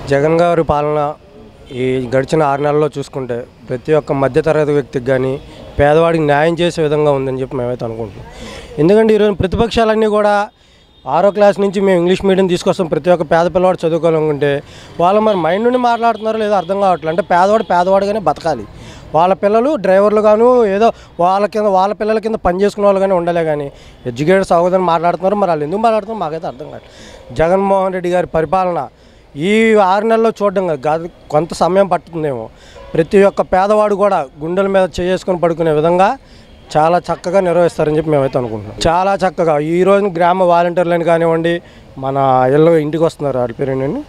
జగన్ గారి పాలన ఈ గడిచిన ఆరు నెలల్లో చూసుకుంటే ప్రతి ఒక్క మధ్యతరగతి వ్యక్తికి కానీ పేదవాడికి న్యాయం చేసే విధంగా ఉందని చెప్పి మేమైతే అనుకుంటున్నాం ఎందుకంటే ఈరోజు ప్రతిపక్షాలన్నీ కూడా ఆరో క్లాస్ నుంచి మేము ఇంగ్లీష్ మీడియం తీసుకొస్తాం ప్రతి ఒక్క పేద పిల్లవాడు చదువుకోవాలనుకుంటే వాళ్ళు మరి మైండ్ నుండి మాట్లాడుతున్నారో లేదో అర్థం కావట్లేదు అంటే పేదవాడు పేదవాడుగానే బతకాలి వాళ్ళ పిల్లలు డ్రైవర్లు గాను ఏదో వాళ్ళ కింద వాళ్ళ పిల్లల కింద పని చేసుకునే వాళ్ళు కానీ ఉండలే కానీ ఎడ్యుకేటెడ్ సహోదరుని మాట్లాడుతున్నారు మరి వాళ్ళు ఎందుకు మాట్లాడుతున్నారు మాకైతే అర్థం కాదు జగన్మోహన్ రెడ్డి గారి పరిపాలన ఈ ఆరు నెలల్లో చూడడం కాదు, కాదు కొంత సమయం పట్టుతుందేమో ప్రతి ఒక్క పేదవాడు కూడా గుండెల మీద చేసుకొని పడుకునే విధంగా చాలా చక్కగా నిర్వహిస్తారని చెప్పి మేమైతే అనుకుంటున్నాం చాలా చక్కగా ఈ రోజు గ్రామ వాలంటీర్లని కానివ్వండి మన ఇళ్ళు ఇంటికి వస్తున్నారు వాళ్ళ పేరు ఏంటండి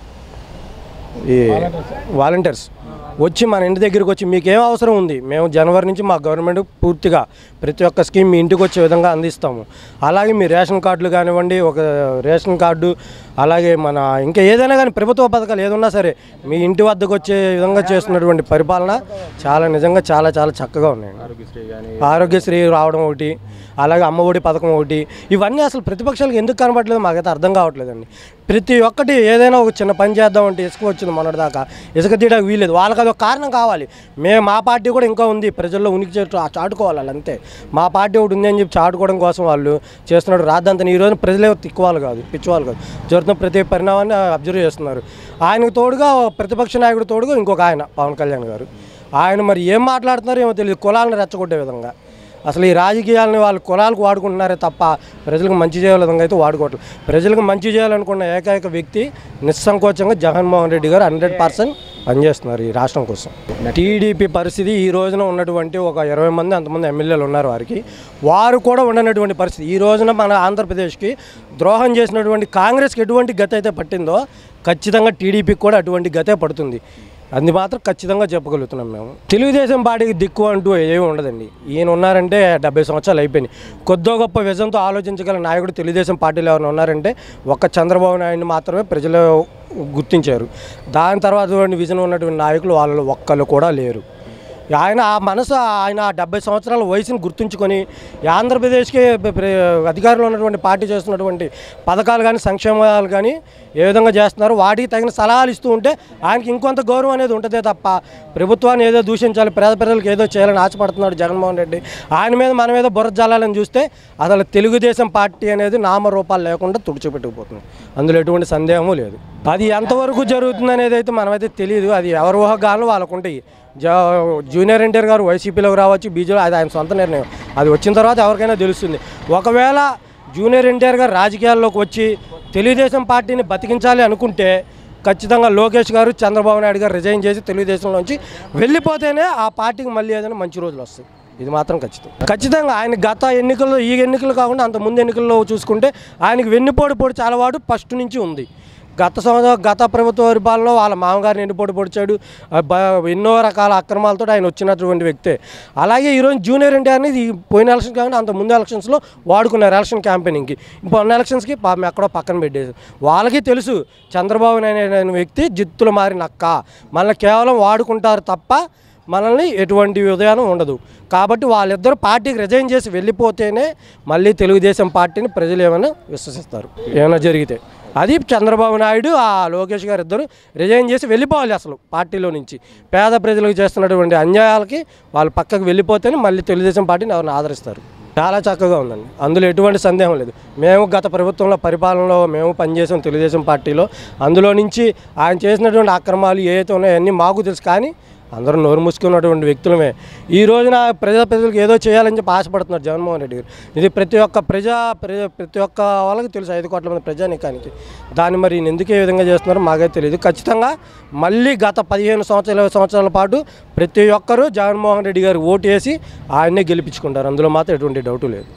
ఈ వాలంటీర్స్ వచ్చి మన ఇంటి దగ్గరికి వచ్చి మీకు ఏం అవసరం ఉంది మేము జనవరి నుంచి మా గవర్నమెంట్ పూర్తిగా ప్రతి ఒక్క స్కీమ్ మీ ఇంటికి వచ్చే విధంగా అందిస్తాము అలాగే మీ రేషన్ కార్డులు కానివ్వండి ఒక రేషన్ కార్డు అలాగే మన ఇంకా ఏదైనా కానీ ప్రభుత్వ పథకాలు ఏదున్నా సరే మీ ఇంటి వద్దకు వచ్చే విధంగా చేస్తున్నటువంటి పరిపాలన చాలా నిజంగా చాలా చాలా చక్కగా ఉన్నాయండి ఆరోగ్యశ్రీ కానీ ఆరోగ్యశ్రీ రావడం ఒకటి అలాగే అమ్మఒడి పథకం ఒకటి ఇవన్నీ అసలు ప్రతిపక్షాలకు ఎందుకు కనబడలేదు మాకైతే అర్థం కావట్లేదండి ప్రతి ఒక్కటి ఏదైనా ఒక చిన్న పని చేద్దామంటే ఇసుక వచ్చింది మొన్నటిదాకా ఇసుక తీయడానికి వీలేదు వాళ్ళకి అది ఒక కారణం కావాలి మేము మా పార్టీ కూడా ఇంకా ఉంది ప్రజల్లో ఉనికి చేటు చాటుకోవాలి వాళ్ళు అంతే మా పార్టీ ఒకటి ఉంది అని చెప్పి చాటుకోవడం కోసం వాళ్ళు చేస్తున్నాడు రాద్దంతని ఈ రోజు ప్రజలే తిక్కువాళ్ళు కాదు పిచ్చివాళ్ళు కాదు జరుగుతున్న ప్రతి పరిణామాన్ని అబ్జర్వ్ చేస్తున్నారు ఆయనకు తోడుగా ప్రతిపక్ష నాయకుడు తోడుగా ఇంకొక ఆయన పవన్ కళ్యాణ్ గారు ఆయన మరి ఏం మాట్లాడుతున్నారో ఏమో తెలియదు కులాలను రెచ్చగొట్టే విధంగా అసలు ఈ రాజకీయాలని వాళ్ళు కులాలకు వాడుకుంటున్నారే తప్ప ప్రజలకు మంచి చేయాల విధంగా అయితే వాడుకోవట్లేదు ప్రజలకు మంచి చేయాలనుకున్న ఏకైక వ్యక్తి నిస్సంకోచంగా జగన్మోహన్ రెడ్డి గారు హండ్రెడ్ పర్సెంట్ పనిచేస్తున్నారు ఈ రాష్ట్రం కోసం టీడీపీ పరిస్థితి ఈ రోజున ఉన్నటువంటి ఒక ఇరవై మంది అంతమంది ఎమ్మెల్యేలు ఉన్నారు వారికి వారు కూడా ఉండనటువంటి పరిస్థితి ఈ రోజున మన ఆంధ్రప్రదేశ్కి ద్రోహం చేసినటువంటి కాంగ్రెస్కి ఎటువంటి గతి అయితే పట్టిందో ఖచ్చితంగా టీడీపీకి కూడా అటువంటి గతే పడుతుంది అది మాత్రం ఖచ్చితంగా చెప్పగలుగుతున్నాం మేము తెలుగుదేశం పార్టీకి దిక్కు అంటూ ఏమీ ఉండదండి ఈయన ఉన్నారంటే డెబ్బై సంవత్సరాలు అయిపోయినాయి కొద్దో గొప్ప విజన్తో ఆలోచించగల నాయకుడు తెలుగుదేశం పార్టీలో ఎవరైనా ఉన్నారంటే ఒక్క చంద్రబాబు నాయుడిని మాత్రమే ప్రజలు గుర్తించారు దాని తర్వాత ఉన్నటువంటి విజన్ ఉన్నటువంటి నాయకులు వాళ్ళు ఒక్కళ్ళు కూడా లేరు ఆయన ఆ మనసు ఆయన ఆ డెబ్బై సంవత్సరాల వయసుని గుర్తుంచుకొని ఈ ఆంధ్రప్రదేశ్కి ప్ర- ప్ర- అధికారంలో ఉన్నటువంటి పార్టీ చేస్తున్నటువంటి పథకాలు కానీ సంక్షేమాలు కానీ ఏ విధంగా చేస్తున్నారు వాటికి తగిన సలహాలు ఇస్తూ ఉంటే ఆయనకి ఇంకొంత గౌరవం అనేది ఉంటుందే తప్ప ప్రభుత్వాన్ని ఏదో దూషించాలి పేద ప్రజలకు ఏదో చేయాలని ఆశపడుతున్నాడు జగన్మోహన్ రెడ్డి ఆయన మీద మన మీద బుర్ర జల్లాలని చూస్తే అసలు తెలుగుదేశం పార్టీ అనేది నామరూపాలు లేకుండా తుడిచిపెట్టుకుపోతుంది అందులో ఎటువంటి సందేహము లేదు అది ఎంతవరకు జరుగుతుంది అనేది అయితే మనమైతే తెలియదు అది ఎవరి ఊహగాలను వాళ్ళకు ఉంటాయి జా జూనియర్ ఎన్టీఆర్ గారు వైసీపీలోకి రావచ్చు బీజేపీ అది ఆయన సొంత నిర్ణయం అది వచ్చిన తర్వాత ఎవరికైనా తెలుస్తుంది ఒకవేళ జూనియర్ ఎన్టీఆర్ గారు రాజకీయాల్లోకి వచ్చి తెలుగుదేశం పార్టీని బతికించాలి అనుకుంటే ఖచ్చితంగా లోకేష్ గారు చంద్రబాబు నాయుడు గారు రిజైన్ చేసి తెలుగుదేశంలోంచి వెళ్ళిపోతేనే ఆ పార్టీకి మళ్ళీ ఏదైనా మంచి రోజులు వస్తాయి ఇది మాత్రం ఖచ్చితం ఖచ్చితంగా ఆయన గత ఎన్నికల్లో ఈ ఎన్నికలు కాకుండా అంత ముందు ఎన్నికల్లో చూసుకుంటే ఆయనకి వెన్నుపోటు పొడి అలవాటు ఫస్ట్ నుంచి ఉంది గత సంవత్సరం గత ప్రభుత్వ పరిపాలనలో వాళ్ళ మామగారిని ఎన్నిపోటు పొడిచాడు ఆ బ- ఎన్నో రకాల అక్రమాలతో ఆయన వచ్చినటువంటి వ్యక్తే అలాగే ఈరోజు జూనియర్ ఎన్టీఆర్ని ఈ పోయిన ఎలక్షన్ కాకుండా అంత ముందు ఎలక్షన్స్లో వాడుకున్నారు ఎలక్షన్ క్యాంపెయినింగ్కి ఇప్పుడు ఎలక్షన్స్కి పాపం ఎక్కడో పక్కన పెట్టేసి వాళ్ళకి తెలుసు చంద్రబాబు నాయుడు అనే వ్యక్తి జిత్తులు మారి నక్క మనల్ని కేవలం వాడుకుంటారు తప్ప మనల్ని ఎటువంటి ఉదయానం ఉండదు కాబట్టి వాళ్ళిద్దరూ పార్టీకి రిజైన్ చేసి వెళ్ళిపోతేనే మళ్ళీ తెలుగుదేశం పార్టీని ప్రజలు ఏమైనా విశ్వసిస్తారు ఏమైనా జరిగితే అది చంద్రబాబు నాయుడు ఆ లోకేష్ గారు ఇద్దరు రిజైన్ చేసి వెళ్ళిపోవాలి అసలు పార్టీలో నుంచి పేద ప్రజలకు చేస్తున్నటువంటి అన్యాయాలకి వాళ్ళు పక్కకు వెళ్ళిపోతేనే మళ్ళీ తెలుగుదేశం పార్టీని ఎవరిని ఆదరిస్తారు చాలా చక్కగా ఉందండి అందులో ఎటువంటి సందేహం లేదు మేము గత ప్రభుత్వంలో పరిపాలనలో మేము పనిచేసాం తెలుగుదేశం పార్టీలో అందులో నుంచి ఆయన చేసినటువంటి అక్రమాలు ఏవైతే ఉన్నాయో అన్నీ మాకు తెలుసు కానీ అందరూ నోరు మూసుకున్నటువంటి వ్యక్తులమే ఈ రోజున ప్రజా ప్రజలకు ఏదో చేయాలని చెప్పి ఆశపడుతున్నారు జగన్మోహన్ రెడ్డి గారు ఇది ప్రతి ఒక్క ప్రజా ప్రజ ప్రతి ఒక్క వాళ్ళకి తెలుసు ఐదు కోట్ల మంది ప్రజానికానికి దాన్ని మరి ఈయన ఎందుకు ఏ విధంగా చేస్తున్నారో మాకైతే తెలియదు ఖచ్చితంగా మళ్ళీ గత పదిహేను సంవత్సరాలు ఇరవై సంవత్సరాల పాటు ప్రతి ఒక్కరూ జగన్మోహన్ రెడ్డి గారు ఓటు వేసి ఆయన్నే గెలిపించుకుంటారు అందులో మాత్రం ఎటువంటి డౌటు లేదు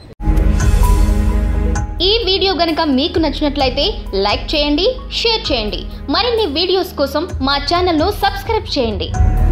ఈ వీడియో గనుక మీకు నచ్చినట్లయితే లైక్ చేయండి షేర్ చేయండి మరిన్ని వీడియోస్ కోసం మా ఛానల్ను సబ్స్క్రైబ్ చేయండి